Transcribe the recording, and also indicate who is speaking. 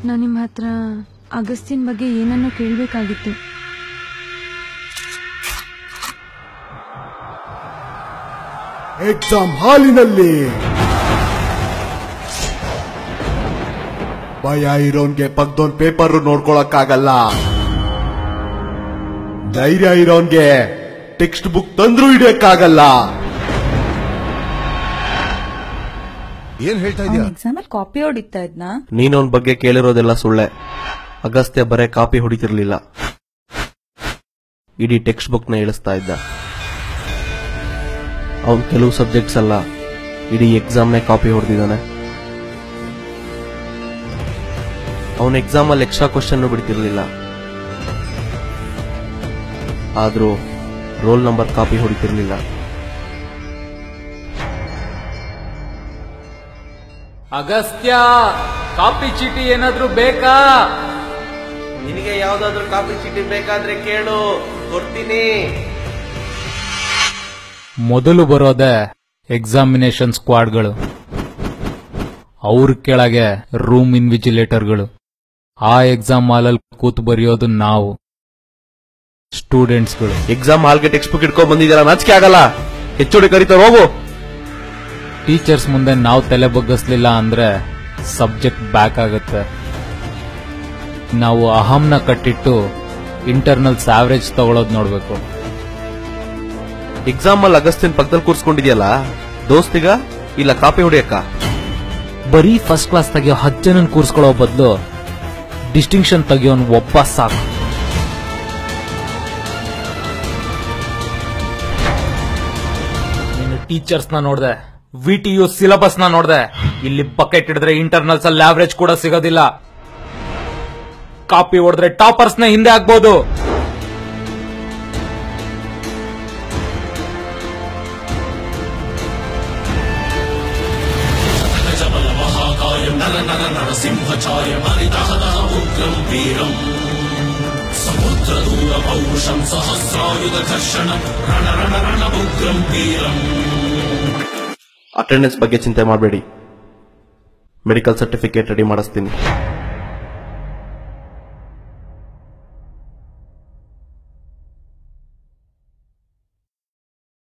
Speaker 1: ನಾನು ನಿಮ್ಮ ಹತ್ರ ಅಗಸ್ತಿನ್ ಬಗ್ಗೆ ಏನನ್ನೋ ಕೇಳಬೇಕಾಗಿತ್ತು
Speaker 2: ಎಕ್ಸಾಮ್ ಹಾಲಿನಲ್ಲಿ ಭಯ ಇರೋನ್ಗೆ ಪಕ್ದೊಂದ್ ಪೇಪರ್ ನೋಡ್ಕೊಳಕ್ಕಾಗಲ್ಲ ಧೈರ್ಯ ಇರೋನ್ಗೆ ಟೆಕ್ಸ್ಟ್ ಬುಕ್ ತಂದ್ರೂ ಹಿಡಿಯಕ್ಕಾಗಲ್ಲ
Speaker 3: ಏನ್ ಹೇಳ್ತಾ ಇದೀಯ
Speaker 4: ಎಕ್ಸಾಮಲ್ಲಿ ಕಾಪಿ ಹೊಡಿತಾ ಇದ್ನಾ
Speaker 5: ನೀನವನ್ ಬಗ್ಗೆ ಕೇಳಿರೋದೆಲ್ಲ ಸುಳ್ಳೆ ಅಗಸ್ತ್ಯ ಬರೇ ಕಾಪಿ ಹೊಡಿತಿರ್ಲಿಲ್ಲ ಇಡೀ ಟೆಕ್ಸ್ಟ್ ಬುಕ್ ನ ಇಳಿಸ್ತಾ ಇದ್ದ ಅವನ್ ಕೆಲವು ಸಬ್ಜೆಕ್ಟ್ಸ್ ಅಲ್ಲ ಇಡೀ ಎಕ್ಸಾಮ್ನೇ ಕಾಪಿ ಹೊಡೆದಿದ್ದಾನೆ ಅವನ ಎಕ್ಸಾಮ್ ಅಲ್ಲಿ ಎಕ್ಸ್ಟ್ರಾ ಕ್ವಶನ್ ಬಿಡ್ತಿರ್ಲಿಲ್ಲ ಆದ್ರೂ ರೋಲ್ ನಂಬರ್ ಕಾಪಿ ಹೊಡಿತಿರ್ಲಿಲ್ಲ
Speaker 6: ಅಗಸ್ತ್ಯ ಕಾಪಿ ಚೀಟಿ ಏನಾದ್ರೂ ಬೇಕಾ
Speaker 5: ನಿನಗೆ ಯಾವ್ದಾದ್ರು ಕಾಪಿ ಚೀಟಿ ಬೇಕಾದ್ರೆ ಕೇಳು ಕೊಡ್ತೀನಿ
Speaker 6: ಮೊದಲು ಬರೋದೆ ಎಕ್ಸಾಮಿನೇಷನ್ ಸ್ಕ್ವಾಡ್ಗಳು ಅವ್ರ ಕೆಳಗೆ ರೂಮ್ ಇನ್ವಿಜಿಲೇಟರ್ಗಳು ಆ ಎಕ್ಸಾಮ್ ಹಾಲಲ್ಲಿ ಕೂತ್ ಬರೆಯೋದು ನಾವು ಸ್ಟೂಡೆಂಟ್ಸ್ಗಳು
Speaker 5: ಎಕ್ಸಾಮ್ ಹಾಲ್ಗೆ ಟೆಕ್ಸ್ಟ್ ಬುಕ್ ಇಟ್ಕೊಂಡ್ ಬಂದಿದ್ದೀರಾ ನಾಚಿಕೆ ಆಗಲ್ಲ ಹೆಚ್ಚೋಡಿ ಕರೀತಾರ ಹೋಗು
Speaker 6: ಟೀಚರ್ಸ್ ಮುಂದೆ ನಾವು ತಲೆ ಬಗ್ಗಿಸ್ಲಿಲ್ಲ ಅಂದ್ರೆ ಸಬ್ಜೆಕ್ಟ್ ಬ್ಯಾಕ್ ಆಗುತ್ತೆ ನಾವು ಅಹಂನ ಕಟ್ಟಿಟ್ಟು ಇಂಟರ್ನಲ್ಸ್ ಆವರೇಜ್ ತಗೊಳೋದ್ ನೋಡ್ಬೇಕು
Speaker 5: ಎಕ್ಸಾಮ್ ಅಲ್ಲಿ ಅಗಸ್ತಿನ್ ಪಕ್ಕದಲ್ಲಿ ಕೂರ್ಸ್ಕೊಂಡಿದ್ಯಲ್ಲ ದೋಸ್ತಿಗ ಇಲ್ಲ ಕಾಪಿ ಹೊಡಿಯಕ್ಕ
Speaker 6: ಬರೀ ಫಸ್ಟ್ ಕ್ಲಾಸ್ ತೆಗಿಯೋ ಹತ್ತು ಜನನ್ ಕೂರ್ಸ್ಕೊಳ್ಳೋ ಬದಲು ಡಿಸ್ಟಿಂಕ್ಷನ್ ತೆಗಿಯೋನ್ ಒಬ್ಬ ಸಾಕು ನೀನು ಟೀಚರ್ಸ್ ನ ನೋಡ್ದೆ ವಿ ಟಿ ಯು ಸಿಲೆಬಸ್ ನ ನೋಡ್ದೆ ಇಲ್ಲಿ ಬಕೆಟ್ ಹಿಡಿದ್ರೆ ಇಂಟರ್ನಲ್ಸ್ ಅಲ್ಲಿ ಆವರೇಜ್ ಕೂಡ ಸಿಗೋದಿಲ್ಲ ಕಾಪಿ ಹೊಡೆದ್ರೆ ಟಾಪರ್ಸ್ ನ ಹಿಂದೆ ಆಗ್ಬೋದು
Speaker 5: ಅಟೆಂಡೆನ್ಸ್ ಬಗ್ಗೆ ಚಿಂತೆ ಮಾಡಬೇಡಿ ಮೆಡಿಕಲ್ ಸರ್ಟಿಫಿಕೇಟ್ ರೆಡಿ ಮಾಡಿಸ್ತೀನಿ